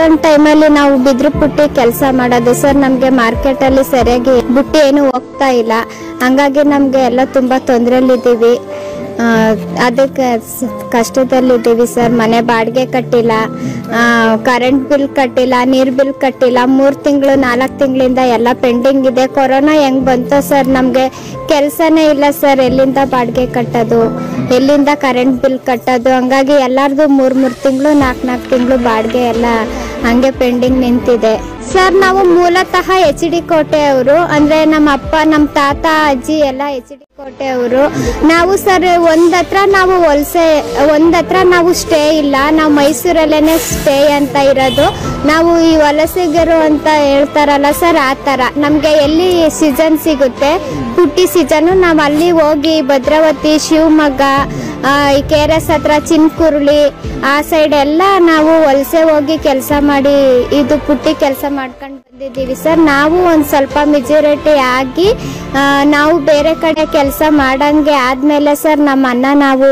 Lockdown ಟೈಮಲ್ಲಿ ನಾವು ಬಿದ್ರು ಪುಟ್ಟಿ ಕೆಲಸ ಮಾಡೋದು ಸರ್ ನಮಗೆ ಮಾರ್ಕೆಟಲ್ಲಿ ಸರಿಯಾಗಿ ಬುಟ್ಟಿ ಏನು ಹೋಗ್ತಾ ಇಲ್ಲ ಹಂಗಾಗಿ ನಮಗೆ ಎಲ್ಲ ತುಂಬ ತೊಂದರೆಯಲ್ಲಿದ್ದೀವಿ ಅದಕ್ಕೆ ಕಷ್ಟದಲ್ಲಿದ್ದೀವಿ ಸರ್ ಮನೆ ಬಾಡಿಗೆ ಕಟ್ಟಿಲ್ಲ ಕರೆಂಟ್ ಬಿಲ್ ಕಟ್ಟಿಲ್ಲ ನೀರು ಬಿಲ್ ಕಟ್ಟಿಲ್ಲ ಮೂರು ತಿಂಗಳು ನಾಲ್ಕು ತಿಂಗಳಿಂದ ಎಲ್ಲ ಪೆಂಡಿಂಗ್ ಇದೆ ಕೊರೋನಾ ಹೆಂಗ್ ಬಂತೋ ಸರ್ ನಮಗೆ ಕೆಲಸನೇ ಇಲ್ಲ ಸರ್ ಎಲ್ಲಿಂದ ಬಾಡಿಗೆ ಕಟ್ಟೋದು ಎಲ್ಲಿಂದ ಕರೆಂಟ್ ಬಿಲ್ ಕಟ್ಟೋದು ಹಂಗಾಗಿ ಎಲ್ಲಾರ್ದು ಮೂರು ಮೂರು ತಿಂಗಳು ನಾಲ್ಕು ನಾಲ್ಕು ತಿಂಗಳು ಬಾಡಿಗೆ ಎಲ್ಲ ಹಂಗೆ ಪೆಂಡಿಂಗ್ ನಿಂತಿದೆ ಸರ್ ನಾವು ಮೂಲತಃ ಎಚ್ ಡಿ ಕೋಟೆಯವರು ಅಂದ್ರೆ ನಮ್ಮ ಅಪ್ಪ ನಮ್ಮ ತಾತ ಅಜ್ಜಿ ಎಲ್ಲ ಎಚ್ ಡಿ ಕೋಟೆಯವರು ನಾವು ಸರ್ ಒಂದ್ ಹತ್ರ ನಾವು ವಲಸೆ ಒಂದ್ ಹತ್ರ ನಾವು ಸ್ಟೇ ಇಲ್ಲ ನಾವು ಮೈಸೂರಲ್ಲೇನೆ ಸ್ಟೇ ಅಂತ ಇರೋದು ನಾವು ಈ ವಲಸಿಗರು ಅಂತ ಹೇಳ್ತಾರಲ್ಲ ಸರ್ ಆ ಥರ ನಮಗೆ ಎಲ್ಲಿ ಸೀಸನ್ ಸಿಗುತ್ತೆ ಪುಟ್ಟಿ ಸೀಸನು ನಾವು ಅಲ್ಲಿ ಹೋಗಿ ಭದ್ರಾವತಿ ಶಿವಮೊಗ್ಗ ಆ, ಈ ಕೆ ಆರ್ ಎಸ್ ಹತ್ರ ಚಿನ್ಕುರುಳಿ ಆ ಸೈಡ್ ಎಲ್ಲ ನಾವು ವಲಸೆ ಹೋಗಿ ಕೆಲಸ ಮಾಡಿ ಇದು ಪುಟ್ಟಿ ಕೆಲಸ ಮಾಡ್ಕೊಂಡು ಬಂದಿದ್ದೀವಿ ಸರ್ ನಾವು ಒಂದು ಸ್ವಲ್ಪ ಮೆಜಾರಿಟಿ ಆಗಿ ಆ, ನಾವು ಬೇರೆ ಕಡೆ ಕೆಲಸ ಮಾಡಂಗೆ ಆದ್ಮೇಲೆ ಸರ್ ನಮ್ಮ ಅಣ್ಣ ನಾವು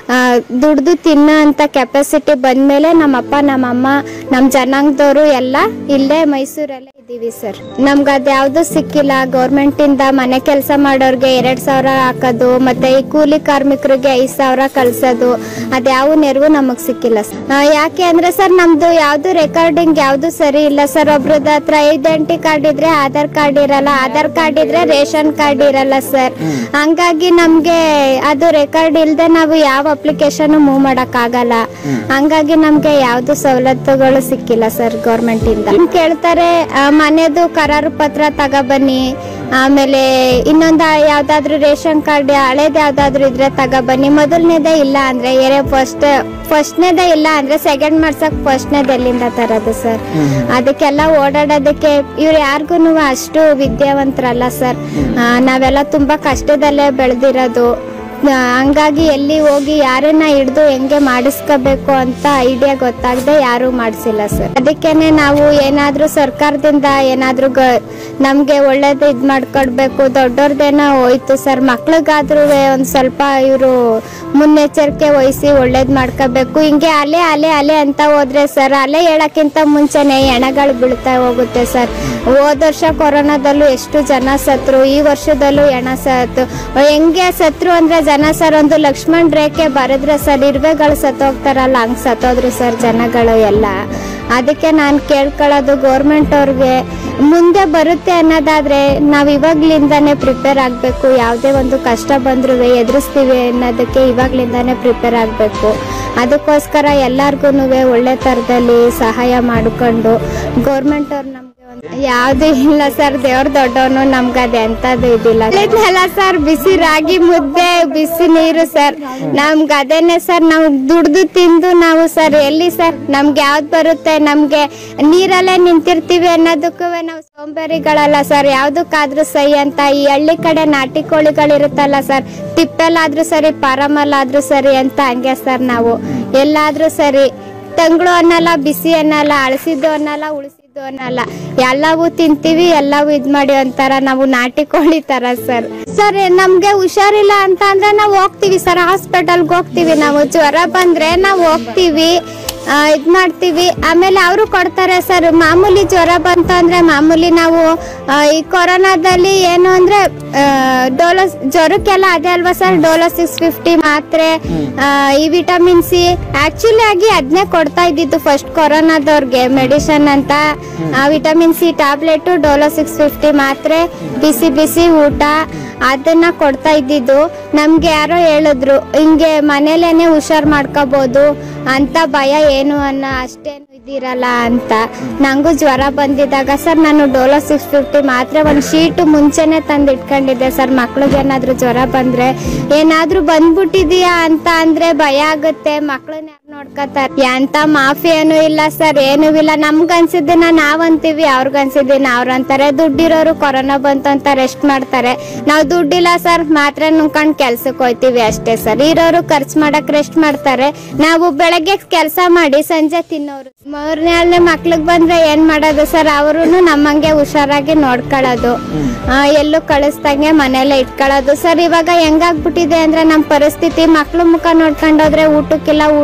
ದುಡ್ದು ತಿನ್ನೋ ಅಂತ ಕೆಪಾಸಿಟಿ ಬಂದ್ಮೇಲೆ ನಮ್ಮಪ್ಪ ನಮ್ಮಮ್ಮ ನಮ್ಮ ಜನಾಂಗದವರು ಎಲ್ಲ ಇಲ್ಲೇ ಮೈಸೂರಲ್ಲೇ ಇದ್ದೀವಿ ಸರ್ ನಮ್ಗೆ ಅದ್ಯಾವುದು ಸಿಕ್ಕಿಲ್ಲ ಗೌರ್ಮೆಂಟ್ ಇಂದ ಮನೆ ಕೆಲಸ ಮಾಡೋರ್ಗೆ ಎರಡ್ ಸಾವಿರ ಹಾಕೋದು ಮತ್ತೆ ಈ ಕೂಲಿ ಕಾರ್ಮಿಕರಿಗೆ ಐದ್ ಸಾವಿರ ಕಳ್ಸೋದು ಅದ್ಯಾವ ನೆರವು ನಮಗ್ ಸಿಕ್ಕಿಲ್ಲ sir. ಆ, ಯಾಕೆ ಅಂದ್ರೆ ಸರ್ ನಮ್ದು ಯಾವ್ದು ರೆಕಾರ್ಡಿಂಗ್ ಯಾವ್ದು ಸರಿ ಇಲ್ಲ ಸರ್ ಒಬ್ರದ ಹತ್ರ ಐಡೆಂಟಿ ಕಾರ್ಡ್ ಇದ್ರೆ ಆಧಾರ್ ಕಾರ್ಡ್ ಇರಲ್ಲ ಆಧಾರ್ ಕಾರ್ಡ್ ಇದ್ರೆ ರೇಷನ್ ಕಾರ್ಡ್ ಇರಲ್ಲ ಸರ್ ಹಂಗಾಗಿ ನಮ್ಗೆ ಅದು ರೆಕಾರ್ಡ್ ಇಲ್ದೆ ನಾವು ಯಾವ ಅಪ್ಲಿಕೇಶನ್ ಮೂವ್ ಮಾಡಕ್ ಆಗಲ್ಲ ಹಂಗಾಗಿ ನಮ್ಗೆ ಯಾವ್ದು ಸವಲತ್ತುಗಳು ಸಿಕ್ಕಿಲ್ಲ ಸರ್ ಗೌರ್ಮೆಂಟ್ ಇಂದ ಇನ್ ಕೇಳ್ತಾರೆ ಆ, ಮನೆದು ಕರಾರು ಪತ್ರ ತಗೊಬನ್ನಿ ಆಮೇಲೆ ಇನ್ನೊಂದ ಯಾವ್ದಾದ್ರು ರೇಷನ್ ಕಾರ್ಡ್ ಹಳೇದ್ ಯಾವ್ದಾದ್ರು ಇದ್ರೆ ತಗೊಬನ್ನಿ ಮೊದಲನೇದೇ ಇಲ್ಲ ಅಂದ್ರೆ ಏನೇ ಫಸ್ಟ್ ಫಸ್ಟ್ನೇದೇ ಇಲ್ಲ ಅಂದ್ರೆ ಸೆಕೆಂಡ್ ಮಾಡ್ಸಕ್ ಫಸ್ಟ್ನೇದ್ ಎಲ್ಲಿಂದ ತರೋದು ಸರ್ ಅದಕ್ಕೆಲ್ಲ ಓಡಾಡೋದಕ್ಕೆ ಇವ್ರು ಯಾರಿಗೂ ಅಷ್ಟು ವಿದ್ಯಾವಂತರಲ್ಲ ಸರ್ ನಾವೆಲ್ಲ ತುಂಬಾ ಕಷ್ಟದಲ್ಲೇ ಬೆಳೆದಿರೋದು ಆ, ಹಂಗಾಗಿ ಎಲ್ಲಿ ಹೋಗಿ ಯಾರನ್ನ ಹಿಡ್ದು ಹೆಂಗೆ ಮಾಡಿಸ್ಕೋಬೇಕು ಅಂತ ಐಡಿಯಾ ಗೊತ್ತಾಗದೆ ಯಾರು ಮಾಡಿಸಿಲ್ಲ ಸರ್ ಅದಕ್ಕೇನೆ ನಾವು ಏನಾದ್ರೂ ಸರ್ಕಾರದಿಂದ ಏನಾದ್ರೂ ಗ ನಮ್ಗೆ ಒಳ್ಳೇದು ಇದ್ ಮಾಡ್ಕೊಡ್ಬೇಕು ದೊಡ್ಡವ್ರದೇನೋ ಹೋಯ್ತು ಸರ್ ಮಕ್ಳಿಗಾದ್ರೂ ಒಂದ್ ಸ್ವಲ್ಪ ಇವರು ಮುನ್ನೆಚ್ಚರಿಕೆ ವಹಿಸಿ ಒಳ್ಳೇದ್ ಮಾಡ್ಕೋಬೇಕು ಹಿಂಗೆ ಅಲೆ ಅಲೆ ಅಲೆ ಅಂತ ಹೋದ್ರೆ ಸರ್ ಅಲೆ ಹೇಳಕ್ಕಿಂತ ಮುಂಚೆನೆ ಹೆಣಗಳು ಬೀಳ್ತಾ ಹೋಗುತ್ತೆ ಸರ್ ಹೋದ ವರ್ಷ ಕೊರೋನಾದಲ್ಲೂ ಎಷ್ಟು ಜನ ಸತ್ರು ಈ ವರ್ಷದಲ್ಲೂ ಹೆಣ ಸತ್ತು ಹೆಂಗೆ ಸತ್ರು ಅಂದ್ರೆ ಜನ ಸರ್ ಒಂದು ಲಕ್ಷ್ಮಣ್ ರೇಖೆ ಬರೆದ್ರೆ ಸರ್ ಇರುವೆಗಳು ಸತ್ತೋಗ್ತಾರಲ್ಲ ಹಂಗ್ ಸತ್ತೋದ್ರು ಸರ್ ಜನಗಳು ಎಲ್ಲ ಅದಕ್ಕೆ ನಾನು ಕೇಳ್ಕೊಳ್ಳೋದು ಗೌರ್ಮೆಂಟ್ ಅವ್ರಿಗೆ ಮುಂದೆ ಬರುತ್ತೆ ಅನ್ನೋದಾದ್ರೆ ನಾವು ಇವಾಗ್ಲಿಂದಾನೇ ಪ್ರಿಪೇರ್ ಆಗಬೇಕು ಯಾವುದೇ ಒಂದು ಕಷ್ಟ ಬಂದ್ರು ಎದುರಿಸ್ತೀವಿ ಅನ್ನೋದಕ್ಕೆ ಇವಾಗ್ಲಿಂದಾನೇ ಪ್ರಿಪೇರ್ ಆಗಬೇಕು ಅದಕ್ಕೋಸ್ಕರ ಎಲ್ಲಾರ್ಗು ಒಳ್ಳೆ ಥರದಲ್ಲಿ ಸಹಾಯ ಮಾಡಿಕೊಂಡು ಗೌರ್ಮೆಂಟ್ ಅವ್ರು ನಮ್ಗೆ ಒಂದ್- ಯಾವ್ದು ಇಲ್ಲ ಸರ್ ದೇವ್ರ ದೊಡ್ಡವನು ನಮ್ಗೆ ಅದು ಎಂತದ್ದು ಇದಿಲ್ಲ ಹೇಳಿದ್ನಲ್ಲ ಸರ್ ಬಿಸಿ ರಾಗಿ ಮುದ್ದೆ ಬಿಸಿ ನೀರು ಸರ್ ನಮ್ಗೆ ಅದೇನೆ ಸರ್ ನಾವು ದುಡ್ದು ತಿಂದು ನಾವು ಸರ್ ಎಲ್ಲಿ ಸರ್ ನಮ್ಗೆ ಯಾವ್ದು ಬರುತ್ತೆ ನಮ್ಗೆ ನೀರಲ್ಲೇ ನಿಂತಿರ್ತೀವಿ ಅನ್ನೋದಕ್ಕೂ ನಾವು ಸೋಂಬೇರಿಗಳಲ್ಲ ಸರ್ ಯಾವ್ದಕ್ಕಾದ್ರೂ ಸೈ ಅಂತ ಈ ಹಳ್ಳಿ ಕಡೆ ನಾಟಿ ಕೋಳಿಗಳಿರುತ್ತಲ್ಲ ಸರ್ ತಿಪ್ಪೆಲ್ಲಾದ್ರೂ ಸರಿ ಪಾರಮಲ್ಲಾದ್ರೂ ಸರಿ ಅಂತ ಹಂಗೆ ಸರ್ ನಾವು ಎಲ್ಲಾದ್ರೂ ಸರಿ ತಂಗಳು ಅನ್ನಲ್ಲ ಬಿಸಿ ಅನ್ನಲ್ಲ ಅಳಸಿದ್ದು ಅನ್ನಲ್ಲ ಉಳಿಸಿದ್ದು ಅನ್ನಲ್ಲ ಎಲ್ಲವೂ ತಿಂತೀವಿ ಎಲ್ಲವೂ ಇದ್ ಮಾಡಿ ಒಂಥರ ನಾವು ನಾಟಿ ಕೋಳಿ ತರ ಸರ್ ಸರ್ ನಮ್ಗೆ ಹುಷಾರಿಲ್ಲ ಅಂತ ಅಂದ್ರೆ ನಾವು ಹೋಗ್ತೀವಿ ಸರ್ ಹಾಸ್ಪಿಟಲ್ಗೆ ಹೋಗ್ತೀವಿ ನಾವು ಜ್ವರ ಬಂದ್ರೆ ನಾವು ಹೋಗ್ತೀವಿ ಆ, ಇದ್ ಮಾಡ್ತೀವಿ ಆಮೇಲೆ ಅವರು ಕೊಡ್ತಾರೆ ಸರ್ ಮಾಮೂಲಿ ಜ್ವರ ಬಂತು ಅಂದ್ರೆ ಮಾಮೂಲಿ ನಾವು ಆ, ಈ ಕೊರೋನಾದಲ್ಲಿ ಏನು ಅಂದ್ರೆ ಆ, ಡೋಲೋ ಜ್ವರಕ್ಕೆಲ್ಲ ಅದೇ ಅಲ್ವಾ ಸರ್ ಡೋಲೋ ಸಿಕ್ಸ್ ಫಿಫ್ಟಿ ಮಾತ್ರೆ ಆ, ಈ ವಿಟಮಿನ್ ಸಿ ಆಕ್ಚುಲಿ ಆಗಿ ಅದನ್ನೇ ಕೊಡ್ತಾ ಇದ್ದಿದ್ದು ಫಸ್ಟ್ ಕೊರೋನಾದವ್ರಿಗೆ ಮೆಡಿಸನ್ ಅಂತ vitamin C tablet Dolo six fifty ಮಾತ್ರೆ ಬಿಸಿ ಬಿಸಿ ಊಟ ಅದನ್ನ ಕೊಡ್ತಾ ಇದ್ದಿದ್ದು ನಮ್ಗೆ ಯಾರೋ ಹೇಳಿದ್ರು ಹಿಂಗೆ ಮನೇಲೇನೆ ಹುಷಾರ್ ಮಾಡ್ಕೋಬಹುದು ಅಂತ ಭಯ ಏನು ಅನ್ನ ಅಷ್ಟೇನು ಇದಿರಲ್ಲ ಅಂತ ನಂಗೂ ಜ್ವರ ಬಂದಿದ್ದಾಗ ಸರ್ ನಾನು ಡೋಲೋ ಸಿಕ್ಸ್ ಫಿಫ್ಟಿ ಮಾತ್ರ ಒಂದು ಶೀಟು ಮುಂಚೆನೆ ತಂದು ಇಟ್ಕೊಂಡಿದ್ದೆ ಸರ್ ಮಕ್ಳಿಗೆ ಏನಾದ್ರು ಜ್ವರ ಬಂದ್ರೆ ಏನಾದ್ರೂ ಬಂದ್ಬಿಟ್ಟಿದೀಯಾ ಅಂತ ಅಂದ್ರೆ ಭಯ ಆಗುತ್ತೆ ಮಕ್ಳನ್ನ ಯಾರು ನೋಡ್ಕೊತಾರೆ ಎಂತ ಮಾಫಿ ಏನು ಇಲ್ಲ ಸರ್ ಏನೂ ಇಲ್ಲ ನಮ್ಗ್ ಅನ್ಸಿದ್ದನ್ನ ನಾವ್ ಅಂತೀವಿ ಅವ್ರಿಗೆ ಅನ್ಸಿದ್ದನ್ನ ಅವ್ರು ಅಂತಾರೆ ದುಡ್ಡಿರೋರು ಕೊರೋನಾ ಬಂತು ಅಂತ ರೆಸ್ಟ್ ಮಾಡ್ತಾರೆ ನಾವು ದುಡ್ಡಿಲ್ಲ ಸರ್ ಮಾತ್ರ ನುಂಕೊಂಡ್ ಕೆಲ್ಸಕ್ಕೆ ಹೋಯ್ತೀವಿ ಅಷ್ಟೇ ಸರ್ ಇರೋರು ಖರ್ಚು ಮಾಡಕ್ ರೆಸ್ಟ್ ಮಾಡ್ತಾರೆ ನಾವು ಬೆಳಗ್ಗೆ ಕೆಲಸ ಮಾಡಿ ಸಂಜೆ ತಿನ್ನೋರು ಮೂರನೇ ಹಳ್ಳಿ ಮಕ್ಳಿಗೆ ಬಂದ್ರೆ ಏನ್ ಮಾಡೋದು ಸರ್ ಅವರು ನಮ್ಮಂಗೆ ಹುಷಾರಾಗಿ ನೋಡ್ಕೊಳ್ಳೋದು ಆ, ಎಲ್ಲೂ ಕಳಿಸ್ದಂಗೆ ಮನೇಲೆ ಇಟ್ಕೊಳ್ಳೋದು ಸರ್ ಇವಾಗ ಹೆಂಗಾಗ್ಬಿಟ್ಟಿದೆ ಅಂದ್ರೆ ನಮ್ ಪರಿಸ್ಥಿತಿ ಮಕ್ಳು ಮುಖ ನೋಡ್ಕೊಂಡೋದ್ರೆ ಊಟಕ್ಕಿಲ್ಲ ಊಟ ಮುಖ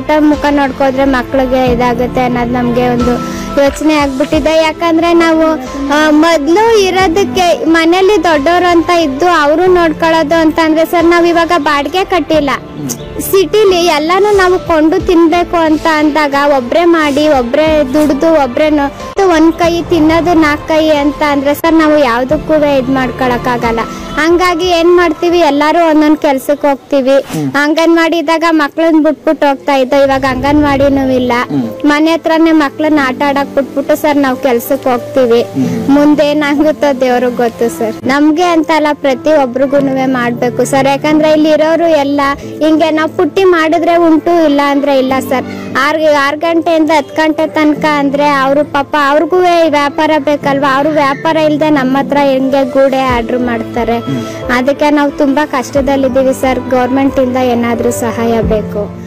ನೋಡ್ಕೋದ್ರೆ ಮಕ್ಳಿಗೆ ಇದಾಗುತ್ತೆ ಅನ್ನೋದು ನಮ್ಗೆ ಒಂದು ಯೋಚನೆ ಆಗ್ಬಿಟ್ಟಿದೆ ಯಾಕಂದ್ರೆ ನಾವು ಆ, ಮೊದ್ಲು ಇರೋದಕ್ಕೆ ಮನೇಲಿ ದೊಡ್ಡವರು ಅಂತ ಇದ್ದು ಅವರು ನೋಡ್ಕೊಳ್ಳೋದು ಅಂತ ಅಂದ್ರೆ ಸರ್ ನಾವ್ ಇವಾಗ ಬಾಡಿಗೆ ಕಟ್ಟಿಲ್ಲ ಸಿಟಿಲಿ ಎಲ್ಲಾನು ನಾವು ಕೊಂಡು ತಿನ್ಬೇಕು ಅಂತ ಅಂದಾಗ ಒಬ್ರೇ ಮಾಡಿ ಒಬ್ರೇ ದುಡ್ದು ಒಬ್ರೇ ನೊ- ಒಂದ್ ಕೈ ತಿನ್ನೋದು ನಾಲ್ಕು ಕೈ ಅಂತ ಅಂದ್ರೆ ಸರ್ ನಾವು ಯಾವ್ದಕ್ಕೂ ಇದ್ ಮಾಡ್ಕೊಳಕ್ ಆಗಲ್ಲ ಹಂಗಾಗಿ ಏನ್ ಮಾಡ್ತೀವಿ ಎಲ್ಲಾರು ಒಂದೊಂದ್ ಕೆಲ್ಸಕ್ಕೆ ಹೋಗ್ತೀವಿ ಅಂಗನವಾಡಿ ಇದ್ದಾಗ ಮಕ್ಳನ್ನ ಬಿಟ್ಬಿಟ್ಟು ಹೋಗ್ತಾ ಇದ್ದೋ ಇವಾಗ ಅಂಗನವಾಡಿನೂ ಇಲ್ಲ ಮನೆ ಹತ್ರನೇ ಮಕ್ಳನ್ನ ಆಟ ಆಡಕ್ ಬಿಟ್ಬಿಟ್ಟು ಸರ್ ನಾವು ಕೆಲ್ಸಕ್ಕೆ ಹೋಗ್ತೀವಿ ಮುಂದೆ ಏನಾಗುತ್ತೋ ದೇವ್ರಿಗೆ ಗೊತ್ತು ಸರ್ ನಮ್ಗೆ ಅಂತಲ್ಲ ಪ್ರತಿ ಒಬ್ರಿಗೂನುವೆ ಮಾಡ್ಬೇಕು ಸರ್ ಯಾಕಂದ್ರೆ ಇಲ್ಲಿ ಇರೋರು ಎಲ್ಲ ಹಿಂಗೆ ನಾವು ಪುಟ್ಟಿ ಮಾಡಿದ್ರೆ ಉಂಟು ಇಲ್ಲ ಅಂದ್ರೆ ಇಲ್ಲ ಸರ್ ಆರ್ ಆರ್ ಗಂಟೆಯಿಂದ ಹತ್ತು ಗಂಟೆ ತನಕ ಅಂದ್ರೆ ಅವರು ಪಾಪ ಅವ್ರಿಗೂ ವ್ಯಾಪಾರ ಬೇಕಲ್ವಾ ಅವರು ವ್ಯಾಪಾರ ಇಲ್ದೆ ನಮ್ಮ ಹತ್ರ ಹೆಂಗೆ ಗೂಡೆ ಆರ್ಡರ್ ಮಾಡ್ತಾರೆ ಅದಕ್ಕೆ ನಾವು ತುಂಬಾ ಕಷ್ಟದಲ್ಲಿದ್ದೀವಿ ಸರ್ ಗೌರ್ಮೆಂಟ್ ಇಂದ ಏನಾದ್ರೂ ಸಹಾಯ ಬೇಕು